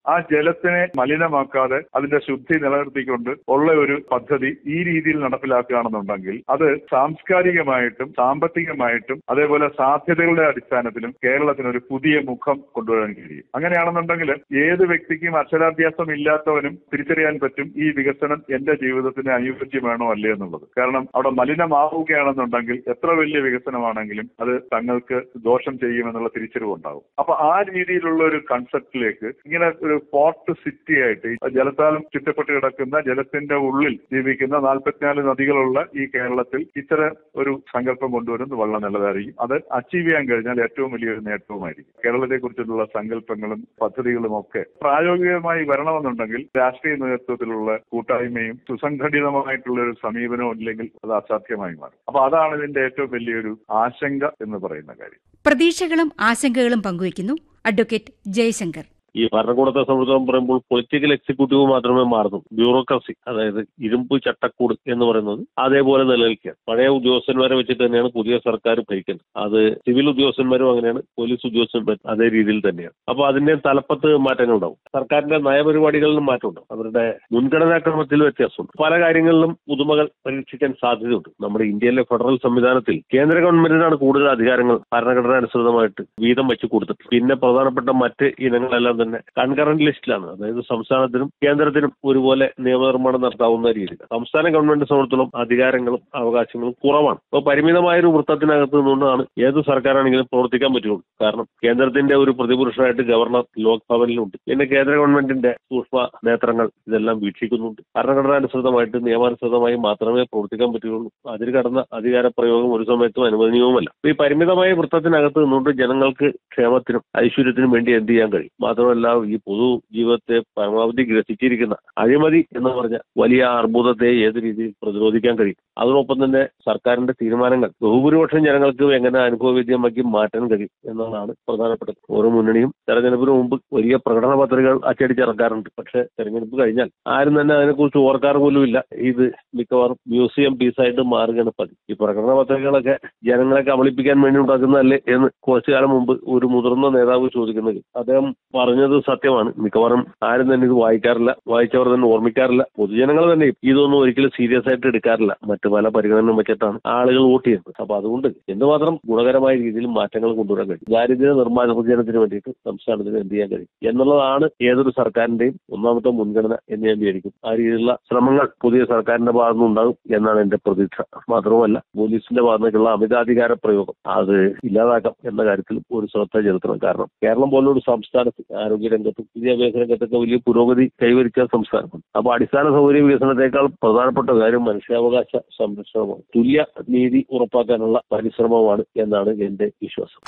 ആ ജലത്തിനെ മലിനമാക്കാതെ അതിന്റെ ശുദ്ധി നിലനിർത്തിക്കൊണ്ട് ഉള്ള ഒരു പദ്ധതി ഈ രീതിയിൽ നടപ്പിലാക്കുകയാണെന്നുണ്ടെങ്കിൽ അത് സാംസ്കാരികമായിട്ടും സാമ്പത്തികമായിട്ടും അതേപോലെ സാധ്യതകളുടെ അടിസ്ഥാനത്തിലും കേരളത്തിന് ഒരു പുതിയ മുഖം കൊണ്ടുവരാൻ കഴിയും അങ്ങനെയാണെന്നുണ്ടെങ്കിൽ ഏത് വ്യക്തിക്കും അക്ഷരാഭ്യാസം ഇല്ലാത്തവനും തിരിച്ചറിയാൻ പറ്റും ഈ വികസനം എന്റെ ജീവിതത്തിന് അനുയോജ്യമാണോ അല്ലേ എന്നുള്ളത് കാരണം അവിടെ മലിനമാവുകയാണെന്നുണ്ടെങ്കിൽ എത്ര വലിയ വികസനമാണെങ്കിലും അത് തങ്ങൾക്ക് ദോഷം ചെയ്യുമെന്നുള്ള തിരിച്ചറിവുണ്ടാകും അപ്പൊ ആ രീതിയിലുള്ള ഒരു കൺസെപ്റ്റിലേക്ക് ഇങ്ങനെ ഒരു പോർട്ട് സിറ്റി ആയിട്ട് ഈ ജലത്താലും ചുറ്റപ്പെട്ട് കിടക്കുന്ന ജലത്തിന്റെ ഉള്ളിൽ ജീവിക്കുന്ന നാൽപ്പത്തിനാല് നദികളുള്ള ഈ കേരളത്തിൽ ഇത്തരം ഒരു സങ്കല്പം കൊണ്ടുവരുന്നത് വളരെ നല്ലതായിരിക്കും അത് അച്ചീവ് ചെയ്യാൻ കഴിഞ്ഞാൽ ഏറ്റവും വലിയൊരു നേട്ടവുമായിരിക്കും കേരളത്തെ കുറിച്ചിട്ടുള്ള സങ്കല്പങ്ങളും പദ്ധതികളും ഒക്കെ പ്രായോഗികമായി വരണമെന്നുണ്ടെങ്കിൽ രാഷ്ട്രീയ നേതൃത്വത്തിലുള്ള കൂട്ടായ്മയും സുസംഘടിതമായിട്ടുള്ള ഒരു സമീപനവും ഇല്ലെങ്കിൽ അത് അസാധ്യമായി മാറും അപ്പൊ അതാണ് ഇതിന്റെ ഏറ്റവും വലിയൊരു ആശങ്ക എന്ന് പറയുന്ന കാര്യം പ്രതീക്ഷകളും ആശങ്കകളും പങ്കുവയ്ക്കുന്നു അഡ്വക്കേറ്റ് ജയശങ്കർ ഈ ഭരണകൂടത്തെ സംബന്ധിച്ചിടത്തോളം പറയുമ്പോൾ പൊളിറ്റിക്കൽ എക്സിക്യൂട്ടീവ് മാത്രമേ മാറുന്നു ബ്യൂറോക്രസി അതായത് ഇരുമ്പ് ചട്ടക്കൂട് എന്ന് പറയുന്നത് അതേപോലെ നിലനിൽക്കുക പഴയ ഉദ്യോഗസ്ഥന്മാരെ വെച്ചിട്ട് തന്നെയാണ് പുതിയ സർക്കാർ ഭരിക്കുന്നത് അത് സിവിൽ ഉദ്യോഗസ്ഥന്മാരും അങ്ങനെയാണ് പോലീസ് ഉദ്യോഗസ്ഥന്മാരും അതേ രീതിയിൽ തന്നെയാണ് അപ്പൊ അതിന്റെ തലപ്പത്ത് മാറ്റങ്ങൾ ഉണ്ടാവും സർക്കാരിന്റെ നയപരിപാടികളിലും മാറ്റമുണ്ടാവും അവരുടെ മുൻഗണനാക്രമത്തിൽ വ്യത്യാസമുണ്ട് പല കാര്യങ്ങളിലും പുതുമകൾ പരീക്ഷിക്കാൻ സാധ്യതയുണ്ട് നമ്മുടെ ഇന്ത്യയിലെ ഫെഡറൽ സംവിധാനത്തിൽ കേന്ദ്ര ഗവൺമെന്റിനാണ് കൂടുതൽ അധികാരങ്ങൾ ഭരണഘടന അനുസൃതമായിട്ട് വീതം വെച്ച് കൊടുത്തിട്ട് പിന്നെ പ്രധാനപ്പെട്ട മറ്റ് ഇനങ്ങളെല്ലാം തന്നെ കൺകറന്റ് ലിസ്റ്റിലാണ് അതായത് സംസ്ഥാനത്തിനും കേന്ദ്രത്തിനും ഒരുപോലെ നിയമനിർമ്മാണം നടത്താവുന്ന രീതി സംസ്ഥാന ഗവൺമെന്റ് സംബന്ധിച്ചിടത്തോളം അധികാരങ്ങളും അവകാശങ്ങളും കുറവാണ് അപ്പോൾ പരിമിതമായ ഒരു വൃത്തത്തിനകത്ത് നിന്നുകൊണ്ടാണ് ഏത് സർക്കാരാണെങ്കിലും പ്രവർത്തിക്കാൻ പറ്റുള്ളൂ കാരണം കേന്ദ്രത്തിന്റെ ഒരു പ്രതിപുരുഷനായിട്ട് ഗവർണർ ലോക്ഭവനിലുണ്ട് പിന്നെ കേന്ദ്ര ഗവൺമെന്റിന്റെ സൂക്ഷ്മ നേത്രങ്ങൾ ഇതെല്ലാം വീക്ഷിക്കുന്നുണ്ട് ഭരണഘടനാനുസൃതമായിട്ട് നിയമാനുസൃതമായി മാത്രമേ പ്രവർത്തിക്കാൻ പറ്റുകയുള്ളൂ അതിൽ കടന്ന അധികാര പ്രയോഗം ഒരു സമയത്തും അനുവദനീയവുമല്ല ഈ പരിമിതമായ വൃത്തത്തിനകത്ത് നിന്നുകൊണ്ട് ജനങ്ങൾക്ക് ക്ഷേമത്തിനും ഐശ്വര്യത്തിനും വേണ്ടി എന്ത് ചെയ്യാൻ കഴിയും മാത്രമല്ല ഈ പൊതു ജീവിതത്തെ പരമാവധി ഗ്രസിച്ചിരിക്കുന്ന അഴിമതി എന്ന് പറഞ്ഞ വലിയ അർബുദത്തെ ഏത് രീതിയിൽ പ്രതിരോധിക്കാൻ കഴിയും അതോടൊപ്പം തന്നെ സർക്കാരിന്റെ തീരുമാനങ്ങൾ ബഹുഭൂരിപക്ഷം ജനങ്ങൾക്ക് എങ്ങനെ അനുഭവവേദ്യമാക്കി മാറ്റാൻ കഴിയും എന്നതാണ് പ്രധാനപ്പെട്ടത് ഓരോ മുന്നണിയും തെരഞ്ഞെടുപ്പിന് മുമ്പ് വലിയ പ്രകടന പത്രികകൾ അച്ചടിച്ചിറക്കാറുണ്ട് പക്ഷേ തെരഞ്ഞെടുപ്പ് കഴിഞ്ഞാൽ ആരും തന്നെ അതിനെക്കുറിച്ച് ഓർക്കാറ് പോലുമില്ല ഇത് മിക്കവാറും മ്യൂസിയം പീസായിട്ട് മാറുകയാണ് പതിവ് ഈ പ്രകടന പത്രികകളൊക്കെ ജനങ്ങളെ കബളിപ്പിക്കാൻ വേണ്ടി ഉണ്ടാക്കുന്നതല്ലേ എന്ന് കുറച്ചു കാലം മുമ്പ് ഒരു മുതിർന്ന നേതാവ് ചോദിക്കുന്നത് അദ്ദേഹം പറഞ്ഞത് സത്യമാണ് മിക്കവാറും ആരും തന്നെ ഇത് വായിക്കാറില്ല വായിച്ചവർ തന്നെ ഓർമ്മിക്കാറില്ല പൊതുജനങ്ങൾ തന്നെ ഇതൊന്നും ഒരിക്കലും സീരിയസ് ആയിട്ട് എടുക്കാറില്ല മറ്റു പല പരിഗണനയും വെച്ചിട്ടാണ് ആളുകൾ വോട്ട് ചെയ്യുന്നത് അപ്പൊ അതുകൊണ്ട് എന്തുമാത്രം ഗുണകരമായ രീതിയിൽ മാറ്റങ്ങൾ കൊണ്ടുവരാൻ കഴിയും ദാരിദ്ര്യ നിർമ്മാർജ്ജനത്തിന് വേണ്ടിയിട്ട് സംസ്ഥാനത്തിന് എന്ത് ചെയ്യാൻ കഴിയും എന്നുള്ളതാണ് ഏതൊരു സർക്കാരിന്റെയും ഒന്നാമത്തെ മുൻഗണന എന്ന് ഞാൻ വിചാരിക്കും ആ രീതിയിലുള്ള ശ്രമങ്ങൾ പുതിയ സർക്കാരിന്റെ ഭാഗത്തുനിന്ന് ഉണ്ടാകും എന്നാണ് എന്റെ പ്രതീക്ഷ മാത്രവുമല്ല പോലീസിന്റെ ഭാഗത്തേക്കുള്ള അമിതാധികാര പ്രയോഗം അത് ഇല്ലാതാക്കാം എന്ന കാര്യത്തിൽ ഒരു ശ്രദ്ധ ചെലുത്തണം കാരണം കേരളം പോലൊരു സംസ്ഥാനത്ത് ആരോഗ്യരംഗത്തും വിദ്യാഭ്യാസ രംഗത്തൊക്കെ വലിയ പുരോഗതി കൈവരിച്ച സംസ്ഥാനമാണ് അപ്പൊ അടിസ്ഥാന സൗകര്യ വികസനത്തെക്കാൾ പ്രധാനപ്പെട്ട കാര്യം മനുഷ്യാവകാശ സംരക്ഷണമാണ് തുല്യ നീതി ഉറപ്പാക്കാനുള്ള പരിശ്രമമാണ് എന്നാണ് എന്റെ വിശ്വാസം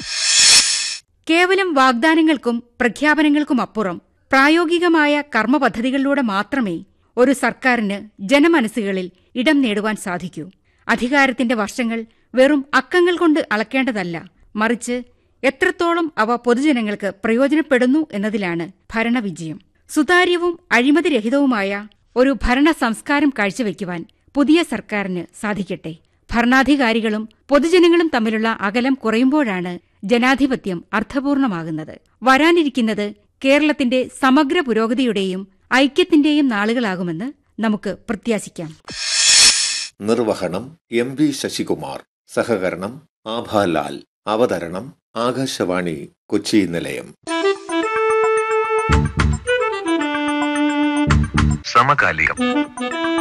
കേവലം വാഗ്ദാനങ്ങൾക്കും പ്രഖ്യാപനങ്ങൾക്കും അപ്പുറം പ്രായോഗികമായ കർമ്മപദ്ധതികളിലൂടെ മാത്രമേ ഒരു സർക്കാരിന് ജനമനസ്സുകളിൽ ഇടം നേടുവാൻ സാധിക്കൂ അധികാരത്തിന്റെ വർഷങ്ങൾ വെറും അക്കങ്ങൾ കൊണ്ട് അളക്കേണ്ടതല്ല മറിച്ച് എത്രത്തോളം അവ പൊതുജനങ്ങൾക്ക് പ്രയോജനപ്പെടുന്നു എന്നതിലാണ് ഭരണവിജയം സുതാര്യവും അഴിമതിരഹിതവുമായ ഒരു ഭരണ സംസ്കാരം കാഴ്ചവെക്കുവാൻ പുതിയ സർക്കാരിന് സാധിക്കട്ടെ ഭരണാധികാരികളും പൊതുജനങ്ങളും തമ്മിലുള്ള അകലം കുറയുമ്പോഴാണ് ജനാധിപത്യം അർത്ഥപൂർണമാകുന്നത് വരാനിരിക്കുന്നത് കേരളത്തിന്റെ സമഗ്ര പുരോഗതിയുടെയും ഐക്യത്തിന്റെയും നാളുകളാകുമെന്ന് നമുക്ക് പ്രത്യാശിക്കാം നിർവഹണം എം വി ശശികുമാർ സഹകരണം ആഭാലാൽ അവതരണം ആകാശവാണി കൊച്ചി നിലയം സമകാലികം